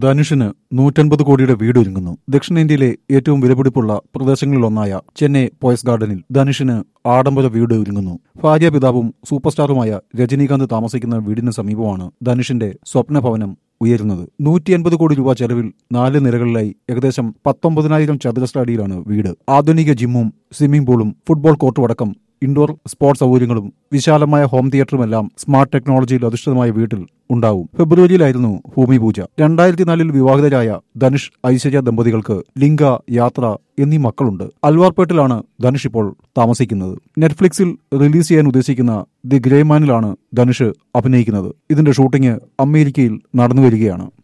ധനുഷിന് നൂറ്റൻപത് കോടിയുടെ വീട് ഒരുങ്ങുന്നു ദക്ഷിണേന്ത്യയിലെ ഏറ്റവും വിലപിടിപ്പുള്ള പ്രദേശങ്ങളിലൊന്നായ ചെന്നൈ പോയസ് ഗാർഡനിൽ ധനുഷിന് ആഡംബര വീട് ഒരുങ്ങുന്നു ഭാര്യ പിതാവും സൂപ്പർ സ്റ്റാറുമായ രജനീകാന്ത് താമസിക്കുന്ന വീടിന് സമീപമാണ് ധനുഷിന്റെ സ്വപ്നഭവനം ഉയരുന്നത് നൂറ്റി അൻപത് കോടി രൂപ ചെലവിൽ നാല് നിലകളിലായി ഏകദേശം പത്തൊമ്പതിനായിരം ചതുരശ്ര അടിയിലാണ് വീട് ആധുനിക ജിമ്മും സ്വിമ്മിംഗ് പൂളും ഫുട്ബോൾ കോർട്ടും അടക്കം ഇൻഡോർ സ്പോർട്സ് സൗകര്യങ്ങളും വിശാലമായ ഹോം തിയേറ്ററുമെല്ലാം സ്മാർട്ട് ടെക്നോളജിയിൽ അധിഷ്ഠിതമായ വീട്ടിൽ ഉണ്ടാവും ഫെബ്രുവരിയിലായിരുന്നു ഭൂമി പൂജ രണ്ടായിരത്തി നാലിൽ വിവാഹിതരായ ധനുഷ് ഐശ്വര്യ ദമ്പതികൾക്ക് ലിംഗ യാത്ര എന്നീ മക്കളുണ്ട് അൽവാർപേട്ടിലാണ് ധനുഷ് ഇപ്പോൾ താമസിക്കുന്നത് നെറ്റ്ഫ്ലിക്സിൽ റിലീസ് ചെയ്യാൻ ഉദ്ദേശിക്കുന്ന ദി ഗ്രേമാനിലാണ് ധനുഷ് അഭിനയിക്കുന്നത് ഇതിന്റെ ഷൂട്ടിംഗ് അമേരിക്കയിൽ നടന്നുവരികയാണ്